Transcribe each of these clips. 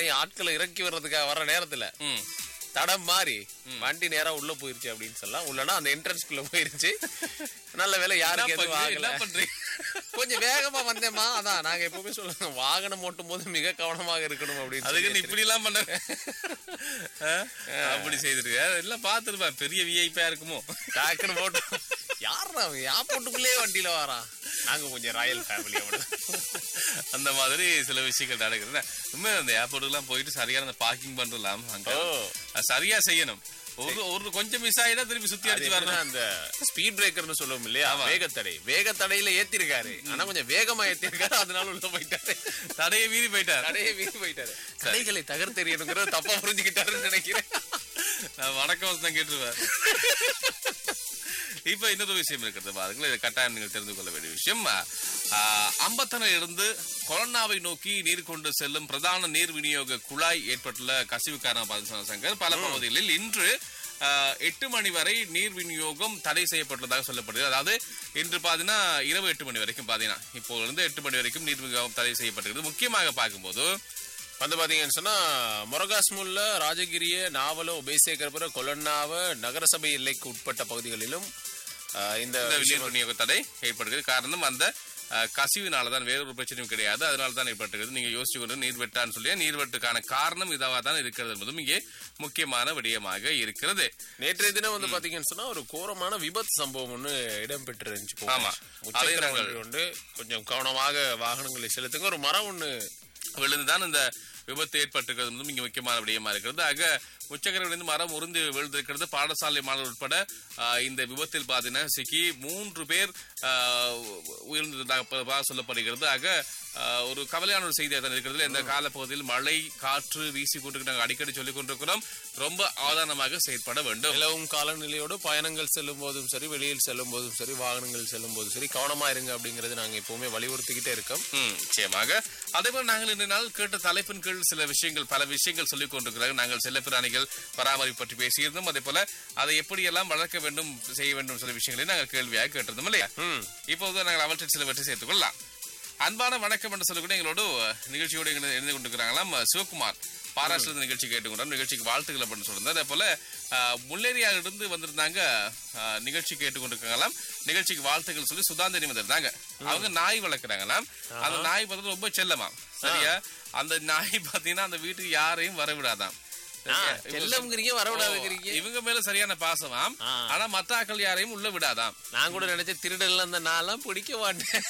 யாரையும் ஆட்களை இறக்கி வர்றதுக்காக வர நேரத்துல ம் தடம் மாறி வண்டி நேரா உள்ள போயிருச்சு அப்படின்னு சொல்லலாம் உள்ளனா அந்த என்ட்ரன்ஸ்குள்ள போயிருச்சு நல்ல வேலை யாருக்கு என்ன எதுவும் பண்றீங்க? ஆகல என்ன பண்றீங்க கொஞ்சம் வேகமா வந்தேம்மா அதான் நாங்க எப்பவுமே சொல்லுவோம் வாகனம் ஓட்டும் போது மிக கவனமாக இருக்கணும் அப்படின்னு அதுக்கு நீ சொல்லி இப்படி எல்லாம் பண்ண ஆ? அப்படி செய்திருக்க எல்லாம் பாத்துருப்பா பெரிய விஐபியா இருக்குமோ டக்குன்னு போட்டு யார் அவன் யா போட்டுக்குள்ளே வண்டியில வாரான் நாங்க கொஞ்சம் ராயல் ஃபேமிலி அந்த மாதிரி சில விஷயங்கள் நடக்குது உண்மை அந்த ஏர்போர்ட்டுக்கு போயிட்டு சரியான அந்த பார்க்கிங் பண்றலாம் அங்க ஓ. அது சரியா செய்யணும் ஒரு ஒரு கொஞ்சம் மிஸ் ஆயிட்டா திருப்பி சுத்தி அடிச்சு வரணும் அந்த ஸ்பீட் பிரேக்கர்னு சொல்லுவோம் இல்லையா ஆமா. வேகத்தடை வேகத்தடையில ஏத்திருக்காரு ஆனா கொஞ்சம் வேகமா ஏத்திருக்காரு அதனால உள்ள போயிட்டாரு தடையை மீறி போயிட்டார் தடையை வீசி போயிட்டாரு தடைகளை தகர்த்தெறியணுங்கிறத தப்பா புரிஞ்சுக்கிட்டாருன்னு நினைக்கிறேன் நான் வணக்கம் வசனம் கேட்டுருவேன் இப்ப இன்னொரு விஷயம் இருக்கிறது பாருங்களேன் இது கட்டாயம் நீங்கள் தெரிந்து கொள்ள வேண்டிய விஷயம் அம்பத்தனில் இருந்து கொரோனாவை நோக்கி நீர் கொண்டு செல்லும் பிரதான நீர் விநியோக குழாய் ஏற்பட்டுள்ள கசிவு காரணம் பாதுகாப்பு சங்கர் பல பகுதிகளில் இன்று ஆஹ், எட்டு மணி வரை நீர் விநியோகம் தடை செய்யப்பட்டுள்ளதாக சொல்லப்படுகிறது அதாவது இன்று பாத்தீங்கன்னா இரவு எட்டு மணி வரைக்கும் பாத்தீங்கன்னா இப்போ இருந்து எட்டு மணி வரைக்கும் நீர் விநியோகம் தடை செய்யப்பட்டிருக்கிறது முக்கியமாக பார்க்கும்போது வந்து பாத்தீங்கன்னு சொன்னா மொரகாஸ்முல்ல ராஜகிரிய நாவல உபேசேகரபுர கொலன்னாவ நகரசபை எல்லைக்கு உட்பட்ட பகுதிகளிலும் ஆஹ், இந்த இந்த விஷயம் நீர் விநியோக தடை ஏற்படுகிறது காரணம் அந்த அஹ், கசிவினால தான் வேற ஒரு பிரச்சனையும் கிடையாது அதனால தான் ஏற்பட்டிருக்கிறது நீங்க யோசிச்சு கொண்டு நீர் வெட்டான்னு சொல்லி நீர் வெட்டுக்கான காரணம் இதாக தான் இருக்கிறது என்பதும் இங்கே முக்கியமான விடயமாக இருக்கிறது நேற்றைய தினம் வந்து பாத்தீங்கன்னு சொன்னா ஒரு கோரமான விபத்து சம்பவம் ஒண்ணு இடம்பெற்று இருந்துச்சு போங்க. ஆமா. முச்சக்கர அதை நாங்கள் வண்டி கொண்டு கொஞ்சம் கவனமாக வாகனங்களை செலுத்துங்க ஒரு மரம் ஒண்ணு விழுந்துதான் இந்த விபத்து ஏற்பட்டிருக்கிறது என்பதும் இங்கே முக்கியமான விடயமா இருக்கிறது ஆக முச்சக்கர விழுந்து மரம் உருந்து விழுந்திருக்கிறது பாடசாலை மாணவர் உட்பட ஆஹ், இந்த விபத்தில் பார்த்தீங்கன்னா சிக்கி மூன்று பேர் ஆஹ், உயிர்ந்ததாக ப- ப- சொல்லப்படுகிறது ஆக ஆஹ், ஒரு கவலையான ஒரு செய்தியாக தான் இருக்கிறது இந்த காலப்பகுதியில் மழை காற்று வீசி கொண்டு நாங்கள் அடிக்கடி சொல்லிக் கொண்டிருக்கிறோம் ரொம்ப அவதானமாக செயற்பட வேண்டும் நிலவும் காலநிலையோடு பயணங்கள் செல்லும் போதும் சரி வெளியில் செல்லும் போதும் சரி வாகனங்கள் செல்லும் போதும் சரி கவனமா இருங்க அப்படிங்கறது நாங்க எப்பவுமே வலியுறுத்திக்கிட்டே இருக்கோம் ம், நிச்சயமாக அதே போல நாங்கள் இன்று நாள் கேட்ட தலைப்பின் கீழ் சில விஷயங்கள் பல விஷயங்கள் சொல்லிக் கொண்டிருக்கிறார்கள் நாங்கள் செல்லப்பிராணிகள் பராமரிப்பு பற்றி பேசியிருந்தோம் அதே போல அதை எப்படியெல்லாம் வளர்க்க வேண்டும் செய்ய வேண்டும் சில விஷயங்களை நாங்கள் கேள்வியாக கேட்டிருந்தோம் இல்லையா ம். இப்போது நாங்கள் அவற்றில் சிலவற்றை சேர்த்துக் கொள்ளலாம் அன்பான வணக்கம் என்று சொல்லக்கூடிய எங்களோடு அஹ், நிகழ்ச்சியோடு இணைந்து இணைந்து கொண்டிருக்கிறாங்களாம் அஹ், சிவகுமார் பாராசிலிருந்து நிகழ்ச்சி கேட்டுக்கொண்டார் நிகழ்ச்சிக்கு வாழ்த்துக்கள் அப்படின்னு சொல்லியிருந்தார் அதே போல அஹ், முல்லேரியாவிலிருந்து வந்திருந்தாங்க அஹ், நிகழ்ச்சி கேட்டுக்கொண்டிருக்காங்களாம் நிகழ்ச்சிக்கு வாழ்த்துக்கள் சொல்லி சுதாந்திரி வந்திருந்தாங்க அவங்க நாய் வளர்க்குறாங்களாம் அந்த நாய் பார்த்தா ரொம்ப செல்லமாம் சரியா அந்த நாய் பாத்தீங்கன்னா அந்த வீட்டுக்கு யாரையும் வரவிடாதாம் சரியா? இவங்க- செல்லம்ங்கிறீங்க வரவிடாதுங்கிறீங்க இவங்க மேல சரியான பாசமாம் ஆ. ஆனா மத்த ஆக்கள் யாரையும் உள்ள விடாதாம் நான் கூட நினைச்சேன் திருடல்ல அந்த நான்லாம் பிடிக்க மாட்டேன்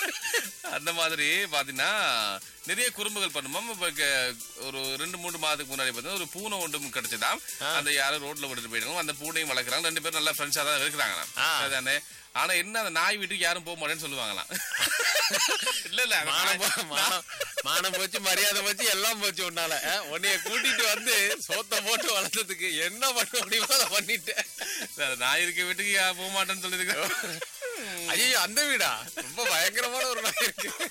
அந்த மாதிரி பாத்தீங்கன்னா நிறைய குறும்புகள் பண்ணுவோம் இப்ப க- ஒரு ரெண்டு மூணு மாதத்துக்கு முன்னாடி பார்த்தீங்கன்னா ஒரு பூனை ஒன்றும் கிடைச்சதாம் அந்த யாரும் ரோட்ல விட்டுட்டு போயிட்டாங்க அந்த பூனையும் வளர்க்குறாங்க ரெண்டு பேரும் நல்லா ஃப்ரெண்ட்ஸா தான் இருக்கிறாங்க ஆ. அதானே ஆனா என்ன அந்த நாய் வீட்டுக்கு யாரும் போக மாட்டேன்னு சொல்லுவாங்களாம் இல்ல இல்ல அந்த மானம் நாய்- போ- மானம் மானம் போச்சு மரியாதை போச்சு எல்லாம் போச்சு உன்னால அஹ், உன்னைய கூட்டிட்டு வந்து சோத்த போட்டு வளர்த்ததுக்கு என்ன பண்ண முடியுமோ அதை பண்ணிட்டேன் அந்த நாய் இருக்க வீட்டுக்கு யாரும் போக மாட்டேன்னு சொல்லிருக்கேன் ஐயோ அந்த வீடா ரொம்ப பயங்கரமான ஒரு நாய் இருக்கு